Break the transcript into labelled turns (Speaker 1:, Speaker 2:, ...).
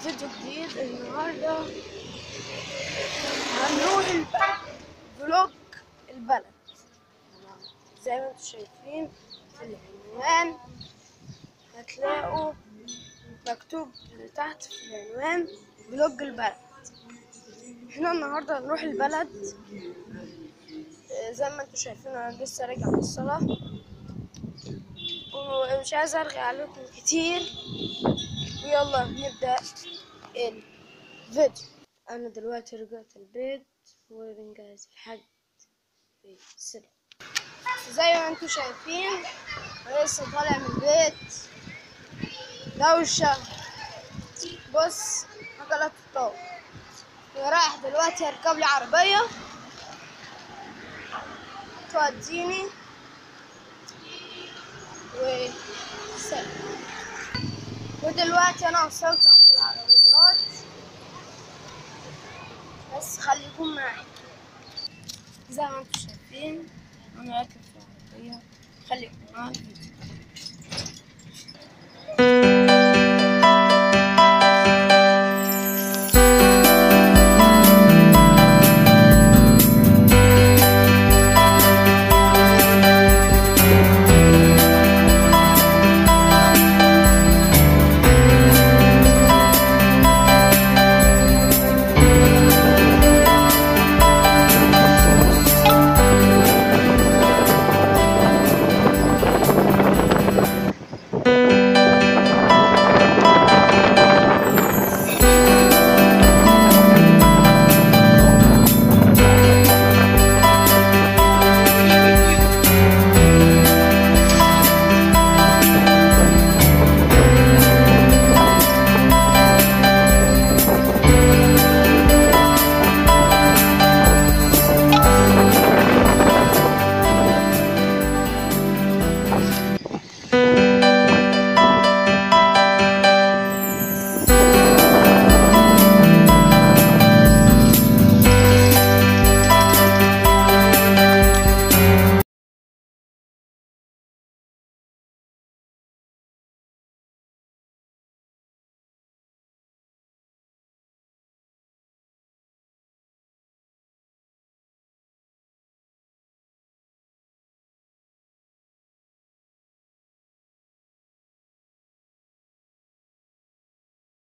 Speaker 1: فيديو جديد النهارده هنروح البلد فلوج البلد زي ما انتم شايفين في العنوان هتلاقوا مكتوب تحت في العنوان فلوج البلد احنا النهارده هنروح البلد آه، زي ما انتم شايفين انا لسه راجع من الصلاة ومش عايز ارغي عليكم كتير ويلا نبدأ الفيديو انا دلوقتي رجعت البيت وبنجهز الحاج في السلم زي ما انتم شايفين انا لسه طالع من البيت دوشة بص عجلة الطاولة رايح دلوقتي اركب لي عربية توديني و سلام ودلوقتي انا وصلت عند العربيات بس خليكم معي زي ما انتم شايفين انا راكب في العربية خليكم معايا